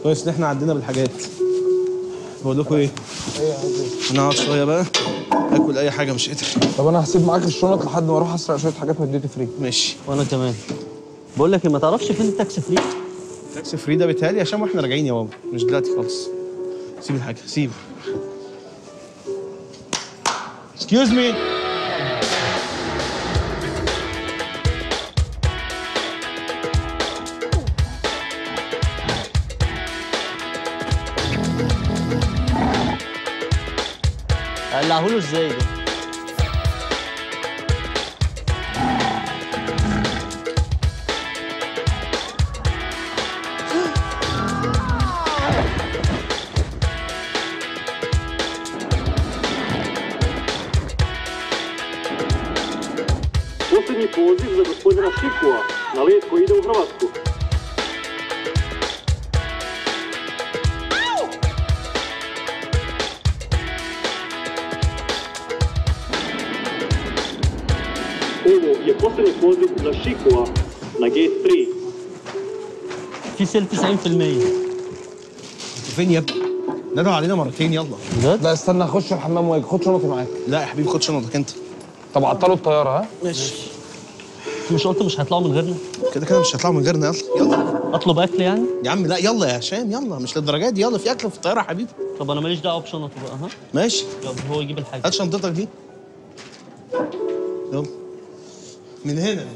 كويس ان احنا عدينا بالحاجات بقول لكم ايه ايه عايز ايه انا اقعد شويه بقى اكل اي حاجه مش قادر طب انا هسيب معاك الشنط لحد ما اروح اسرق شويه حاجات من الديوتي فري ماشي وانا كمان بقول لك إيه، ما تعرفش فين التاكسي فري تاكسي فري ده بيتهيألي عشان واحنا راجعين يا بابا مش دلوقتي خالص سيب الحاجه سيب اكسكيوز مي اقلعه له ازاي ده Posljednji poziv za gospodina Šikova na let koji ide u Hrvatsku. Ovo je posljednji poziv za Šikova na gate 3. في سيل 90% فين يا ابني ندعوا علينا مرتين يلا بجد لا استنى اخش الحمام واجي خد شنطي معاك لا يا حبيبي خد شنطك انت طب عطلوا الطياره ها ماشي مش قلت مش هيطلعوا من غيرنا كده كده مش هيطلعوا من غيرنا يلا يلا اطلب اكل يعني يا عم لا يلا يا هشام يلا مش للدرجه دي يلا في اكل في الطياره يا حبيبي طب انا ماليش دعوه بشنطه بقى ها ماشي يلا هو يجيب الحاجه هات شنطتك دي يلا من هنا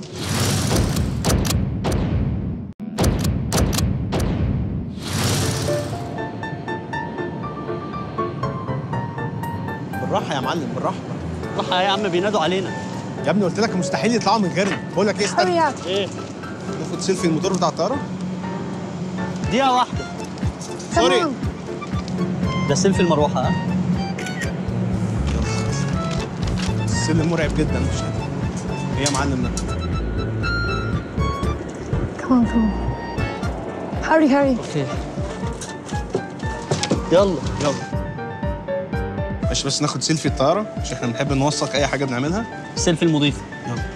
بالراحه يا معلم بالراحه راح يا عم بينادوا علينا يا ابني قلت لك مستحيل يطلعوا من غيرنا بقول لك ايه استنى ايه ناخد سيلفي الموتور بتاع الطياره دقيقه واحده سوري ده سيلفي المروحه ها السلم مرعب جدا مش قادر. ايه يا معلم ده Come on, come on. Hurry, hurry. اوكي يلا يلا ماشي بس ناخد سيلفي الطياره عشان احنا بنحب نوثق اي حاجه بنعملها السيلفي المضيفه يلا